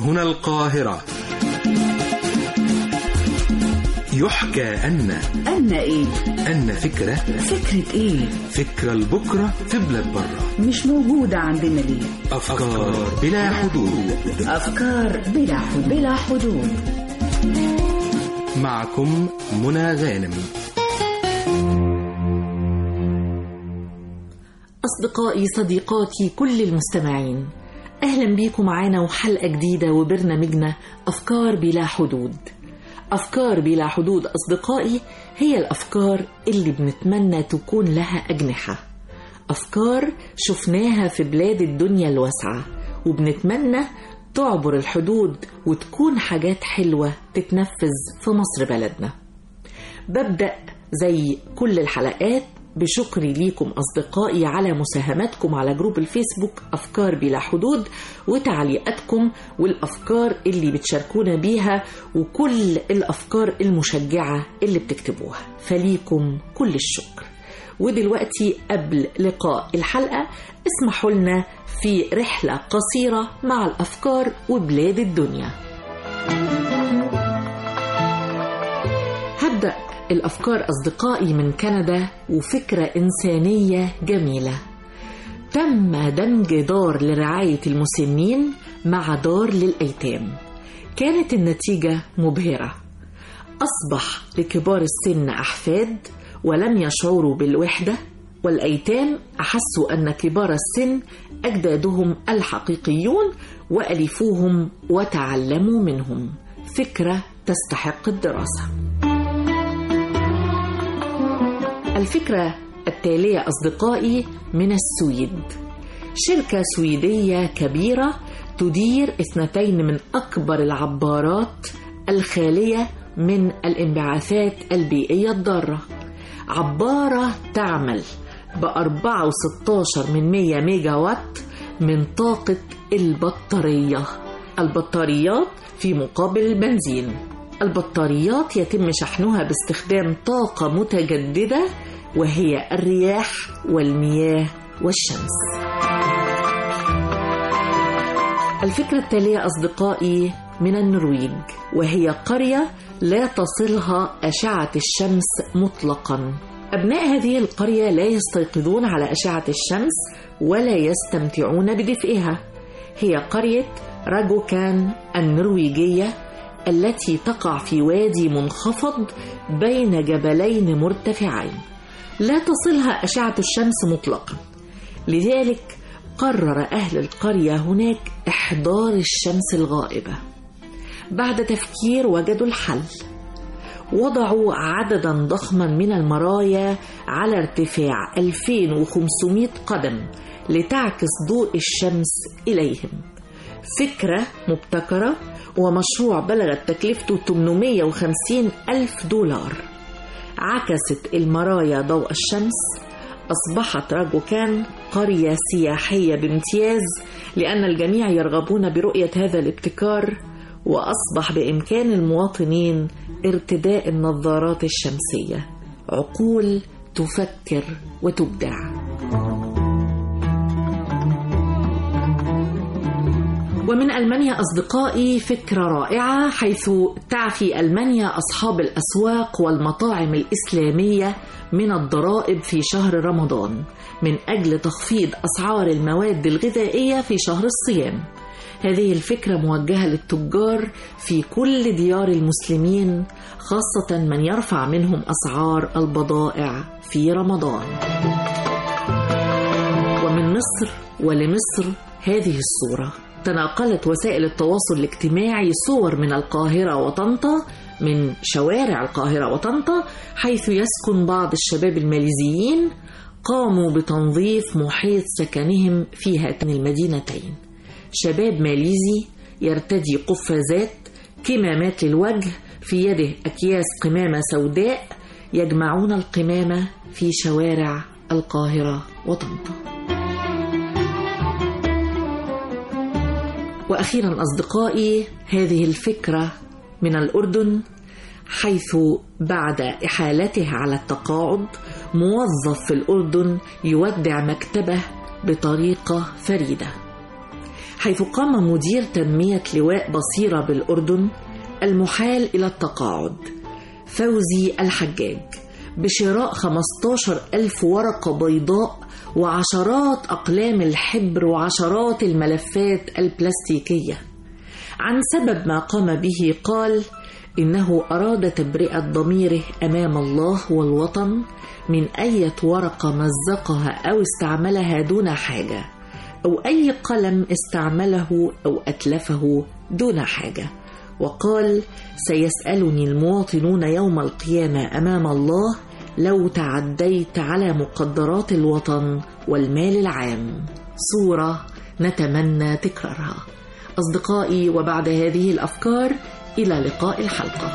هنا القاهرة يحكى أن أن إيه؟ أن فكرة فكرة إيه؟ فكرة لبكرة في بلاد برة مش موجودة عندنا ليه؟ أفكار بلا حدود أفكار بلا حدود بلا حدود معكم منى غانم أصدقائي صديقاتي كل المستمعين أهلا بيكم معانا وحلقة جديدة وبرنامجنا أفكار بلا حدود أفكار بلا حدود أصدقائي هي الأفكار اللي بنتمنى تكون لها أجنحة أفكار شفناها في بلاد الدنيا الواسعة وبنتمنى تعبر الحدود وتكون حاجات حلوة تتنفذ في مصر بلدنا ببدأ زي كل الحلقات بشكري ليكم أصدقائي على مساهماتكم على جروب الفيسبوك أفكار بلا حدود وتعليقاتكم والأفكار اللي بتشاركونا بيها وكل الأفكار المشجعة اللي بتكتبوها فليكم كل الشكر ودلوقتي قبل لقاء الحلقة اسمحوا لنا في رحلة قصيرة مع الأفكار وبلاد الدنيا هبدأ الأفكار أصدقائي من كندا وفكرة إنسانية جميلة تم دمج دار لرعاية المسنين مع دار للأيتام كانت النتيجة مبهرة أصبح لكبار السن أحفاد ولم يشعروا بالوحدة والأيتام أحسوا أن كبار السن أجدادهم الحقيقيون وألفوهم وتعلموا منهم فكرة تستحق الدراسة الفكرة التالية أصدقائي من السويد شركة سويدية كبيرة تدير اثنتين من أكبر العبارات الخالية من الانبعاثات البيئية الضارة عبارة تعمل بأربعة وستاشر من مية ميجا وات من طاقة البطارية البطاريات في مقابل البنزين البطاريات يتم شحنها باستخدام طاقة متجددة وهي الرياح والمياه والشمس. الفكرة التالية أصدقائي من النرويج وهي قرية لا تصلها أشعة الشمس مطلقا. أبناء هذه القرية لا يستيقظون على أشعة الشمس ولا يستمتعون بدفئها. هي قرية راجوكان النرويجية التي تقع في وادي منخفض بين جبلين مرتفعين لا تصلها أشعة الشمس مطلقا لذلك قرر أهل القرية هناك إحضار الشمس الغائبة بعد تفكير وجدوا الحل وضعوا عددا ضخما من المرايا على ارتفاع 2500 قدم لتعكس ضوء الشمس إليهم فكرة مبتكرة ومشروع بلغت تكلفته 850 ألف دولار عكست المرايا ضوء الشمس أصبحت راجوكان قرية سياحية بامتياز لأن الجميع يرغبون برؤية هذا الابتكار وأصبح بإمكان المواطنين ارتداء النظارات الشمسية عقول تفكر وتبدع ومن ألمانيا أصدقائي فكرة رائعة حيث تعفي ألمانيا أصحاب الأسواق والمطاعم الإسلامية من الضرائب في شهر رمضان من أجل تخفيض أسعار المواد الغذائية في شهر الصيام هذه الفكرة موجهة للتجار في كل ديار المسلمين خاصة من يرفع منهم أسعار البضائع في رمضان ومن مصر ولمصر هذه الصورة تناقلت وسائل التواصل الاجتماعي صور من القاهرة وطنطا من شوارع القاهرة وطنطا حيث يسكن بعض الشباب الماليزيين قاموا بتنظيف محيط سكنهم في هاتين المدينتين شباب ماليزي يرتدي قفازات كمامات للوجه في يده أكياس قمامة سوداء يجمعون القمامة في شوارع القاهرة وطنطا واخيرا اصدقائي هذه الفكره من الاردن حيث بعد احالته على التقاعد موظف في الاردن يودع مكتبه بطريقه فريده حيث قام مدير تنمية لواء بصيرة بالأردن المحال إلى التقاعد فوزي الحجاج بشراء 15 ألف ورقة بيضاء وعشرات أقلام الحبر وعشرات الملفات البلاستيكية عن سبب ما قام به قال إنه أراد تبرئة ضميره أمام الله والوطن من أية ورقة مزقها أو استعملها دون حاجة أو أي قلم استعمله أو أتلفه دون حاجة وقال سيسألني المواطنون يوم القيامة أمام الله لو تعديت على مقدرات الوطن والمال العام صورة نتمنى تكرارها أصدقائي وبعد هذه الأفكار إلى لقاء الحلقة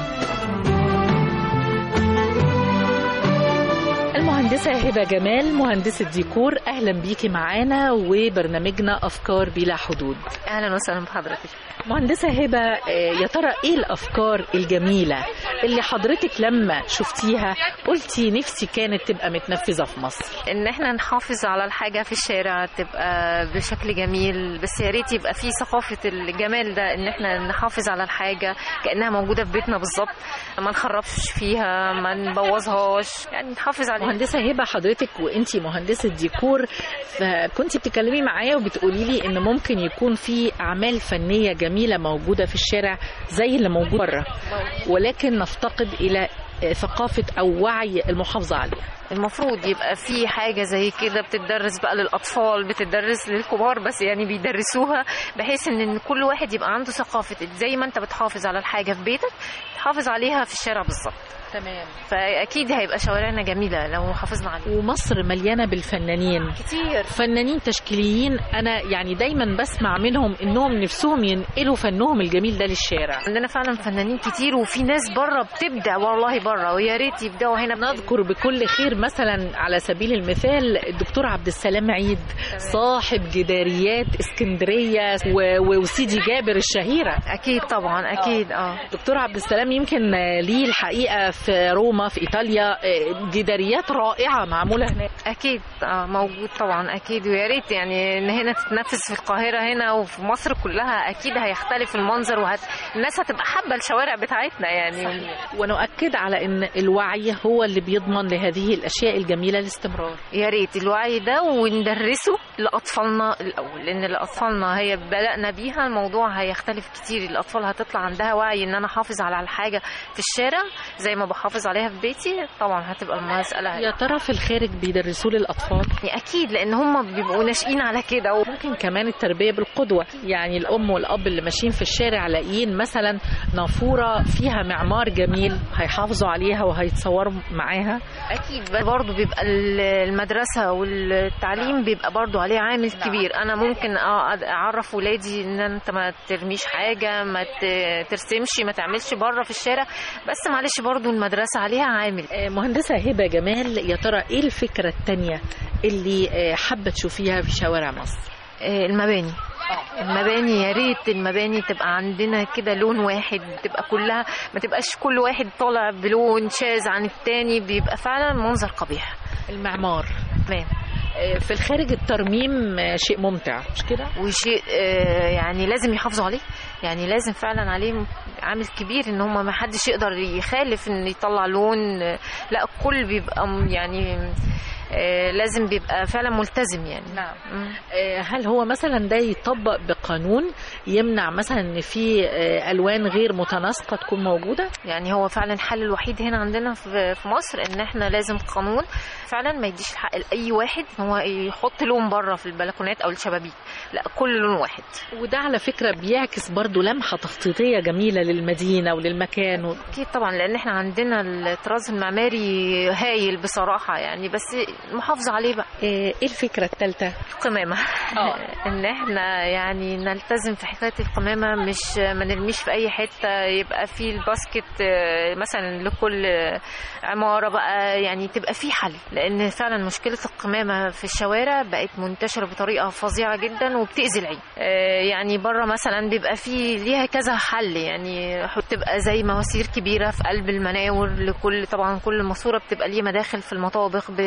المهندسة هبة جمال مهندسة ديكور أهلا بيكي معانا وبرنامجنا أفكار بلا حدود اهلا وسهلا بحضرتك مهندسة هبة آه، يا ترى إيه الأفكار الجميلة اللي حضرتك لما شفتيها قلتي نفسي كانت تبقى متنفذة في مصر ان احنا نحافظ على الحاجه في الشارع تبقى بشكل جميل بس يا ريت يبقى في ثقافه الجمال ده ان احنا نحافظ على الحاجه كانها موجوده في بيتنا بالظبط ما نخربش فيها ما نبوظهاش يعني نحافظ عليها مهندسة هبة حضرتك وانتي مهندسة ديكور فكنتي بتتكلمي معايا وبتقولي لي ان ممكن يكون في اعمال فنية جميلة موجودة في الشارع زي اللي موجود بره ولكن نفتقد الى ثقافة او وعي المحافظة عليها المفروض يبقى في حاجة زي كده بتدرس بقى للأطفال بتدرس للكبار بس يعني بيدرسوها بحيث إن كل واحد يبقى عنده ثقافة زي ما أنت بتحافظ على الحاجة في بيتك تحافظ عليها في الشارع بالظبط تمام فأكيد هيبقى شوارعنا جميلة لو حافظنا عليها ومصر مليانة بالفنانين كتير فنانين تشكيليين انا يعني دايما بسمع منهم انهم نفسهم ينقلوا فنهم الجميل ده للشارع عندنا فعلا فنانين كتير وفي ناس بره بتبدع والله بره ويا ريت يبداوا هنا نذكر بكل خير مثلا على سبيل المثال الدكتور عبد السلام عيد صاحب جداريات اسكندريه و- و- وسيدي جابر الشهيره اكيد طبعا اكيد اه دكتور عبد السلام يمكن ليه الحقيقه في روما في ايطاليا آه، جداريات رائعه معموله هناك اكيد اه موجود طبعا اكيد ويا ريت يعني ان هنا تتنفذ في القاهره هنا وفي مصر كلها اكيد هيختلف المنظر وهت... الناس هتبقى حابه الشوارع بتاعتنا يعني ونؤكد على ان الوعي هو اللي بيضمن لهذه الاشياء الجميله الاستمرار يا ريت الوعي ده وندرسه لاطفالنا الاول لان لاطفالنا هي بدانا بيها الموضوع هيختلف كتير الاطفال هتطلع عندها وعي ان انا احافظ على الحاجه في الشارع زي ما بحافظ عليها في بيتي طبعا هتبقى المساله يا ترى في الخارج بيدرسوه للاطفال يعني اكيد لان هم بيبقوا ناشئين على كده و... ممكن كمان التربيه بالقدوه يعني الام والاب اللي ماشيين في الشارع لاقيين مثلا نافوره فيها معمار جميل هيحافظوا عليها وهيتصوروا معاها اكيد برضه بيبقى ال- المدرسه والتعليم بيبقى برضه عليه عامل كبير انا ممكن أ- اعرف ولادي ان انت ما ترميش حاجه ما ت- ترسمش ما تعملش بره في الشارع بس معلش برضه المدرسه عليها عامل آه، مهندسه هبه جمال يا ترى ايه الفكره التانية اللي آه، حابه تشوفيها في شوارع مصر آه، المباني المباني يا ريت المباني تبقى عندنا كده لون واحد تبقى كلها ما تبقاش كل واحد طالع بلون شاذ عن التاني بيبقى فعلا منظر قبيح المعمار تمام آه، في الخارج الترميم آه، شيء ممتع مش كده وشيء آه، يعني لازم يحافظوا عليه يعني لازم فعلا عليه عامل كبير ان هم ما حدش يقدر يخالف ان يطلع لون آه، لا الكل بيبقى م- يعني آه، لازم بيبقى فعلا ملتزم يعني نعم مم. آه، هل هو مثلا ده يطبق بقانون يمنع مثلا ان في آه، الوان غير متناسقه تكون موجوده يعني هو فعلا الحل الوحيد هنا عندنا في في مصر ان احنا لازم قانون فعلا ما يديش الحق لاي واحد ان هو يحط لون بره في البلكونات او الشبابيك لا كل لون واحد وده على فكره بيعكس برضو لمحه تخطيطيه جميله للمدينه وللمكان و... اكيد طبعا لان احنا عندنا الطراز المعماري هايل بصراحه يعني بس محافظه عليه بقى آه، ايه الفكره الثالثه القمامه آه. ان احنا يعني نلتزم في حكايه القمامه مش ما نرميش في اي حته يبقى في الباسكت آه، مثلا لكل آه، عماره بقى يعني تبقى في حل لان فعلا مشكله القمامه في الشوارع بقت منتشره بطريقه فظيعه جدا وبتاذي العين آه، يعني بره مثلا بيبقى في ليها كذا حل يعني تبقى زي مواسير كبيره في قلب المناور لكل طبعا كل ماسوره بتبقى ليه مداخل في المطابخ ب-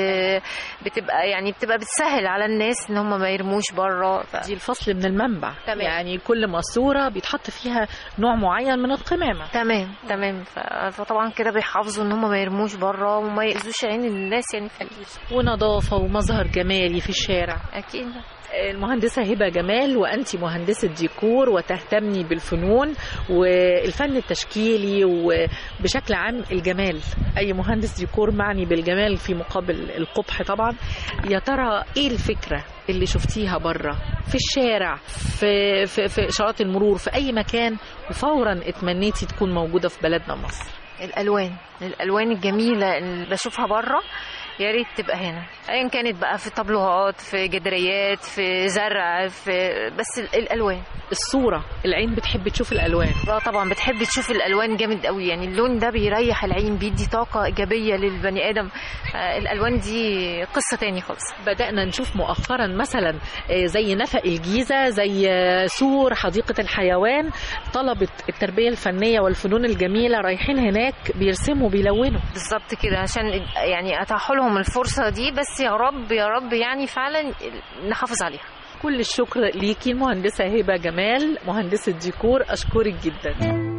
بتبقى يعني بتبقى بتسهل على الناس ان هم ما يرموش بره ف... دي الفصل من المنبع تمام. يعني كل ماسوره بيتحط فيها نوع معين من القمامه تمام تمام ف... فطبعا كده بيحافظوا ان هم ما يرموش بره وما يأذوش عين الناس يعني في ونظافه ومظهر جمالي في الشارع اكيد المهندسة هبة جمال وأنت مهندسة ديكور وتهتمي بالفنون والفن التشكيلي وبشكل عام الجمال أي مهندس ديكور معني بالجمال في مقابل القبح طبعا يا ترى إيه الفكرة اللي شفتيها بره في الشارع في, في, في إشارات المرور في أي مكان وفورا اتمنيتي تكون موجودة في بلدنا مصر الالوان الالوان الجميله اللي بشوفها بره يا ريت تبقى هنا ايا كانت بقى في طابلوهات في جدريات في زرع في بس ال- الالوان الصورة العين بتحب تشوف الألوان اه طبعا بتحب تشوف الالوان جامد قوي يعني اللون ده بيريح العين بيدي طاقه ايجابيه للبني ادم آه الالوان دي قصه تاني خالص بدأنا نشوف مؤخرا مثلا آه، زي نفق الجيزة زي آه، سور حديقة الحيوان طلبة التربية الفنية والفنون الجميلة رايحين هناك بيرسموا بيلونوا بالظبط كده عشان يعني اتاحوا لهم الفرصه دي بس يا رب يا رب يعني فعلا نحافظ عليها كل الشكر ليكي المهندسة هبة جمال مهندسة ديكور أشكرك جدا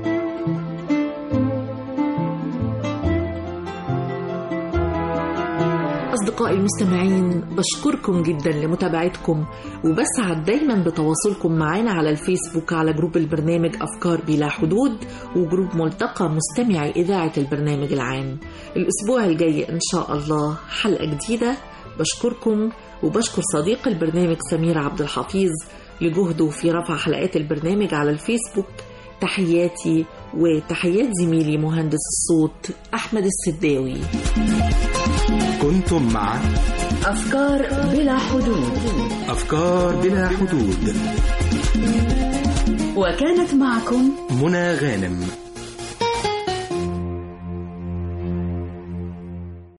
أصدقائي المستمعين بشكركم جدا لمتابعتكم وبسعد دايما بتواصلكم معنا على الفيسبوك على جروب البرنامج أفكار بلا حدود وجروب ملتقى مستمعي إذاعة البرنامج العام الأسبوع الجاي إن شاء الله حلقة جديدة بشكركم وبشكر صديق البرنامج سمير عبد الحفيظ لجهده في رفع حلقات البرنامج على الفيسبوك تحياتي وتحيات زميلي مهندس الصوت أحمد السداوي كنتم مع أفكار بلا حدود أفكار بلا حدود وكانت معكم منى غانم